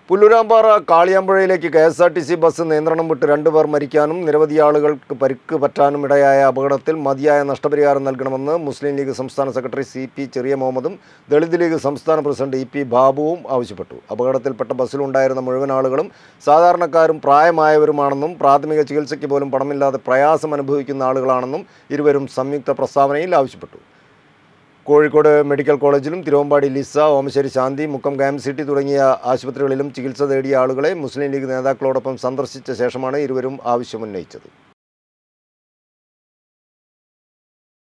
പുല്ലൂരാമ്പാറ കാളിയാമ്പുഴയിലേക്ക് K S R T C bus നിയന്ത്രണം വിട്ട് രണ്ടുപേർ മരിക്കാനും നിരവധി ആളുകൾക്ക് പരിക്ക് പറ്റാനും ഇടയായ അപകടത്തിൽ മതിയായ നഷ്ടപരിഹാരം നൽകണമെന്ന് മുസ്ലിം ലീഗ് സംസ്ഥാന സെക്രട്ടറി സി പി ചെറിയ മുഹമ്മദും ദളിത് ലീഗ് സംസ്ഥാന പ്രസിഡന്റ് ഇ പി ബാബുവും ആവശ്യപ്പെട്ടു അപകടത്തിൽപ്പെട്ട ബസ്സിലുണ്ടായിരുന്ന മുഴുവൻ ആളുകളും സാധാരണക്കാരും പ്രായമായവരുമാണെന്നും പ്രാഥമിക ചികിത്സയ്ക്ക് പോലും പണമില്ലാതെ പ്രയാസം അനുഭവിക്കുന്ന ആളുകളാണെന്നും ഇരുവരും സംയുക്ത പ്രസ്താവനയിൽ ആവശ്യപ്പെട്ടു കോഴിക്കോട് മെഡിക്കൽ കോളേജിലും തിരുവമ്പാടി ലിസ ഓമശ്ശേരി ശാന്തി മുക്കം ഗാം സിറ്റി തുടങ്ങിയ ആശുപത്രികളിലും ചികിത്സ തേടിയ ആളുകളെ മുസ്ലിം ലീഗ് നേതാക്കളോടൊപ്പം സന്ദർശിച്ച ശേഷമാണ് ഇരുവരും ആവശ്യമുന്നയിച്ചത്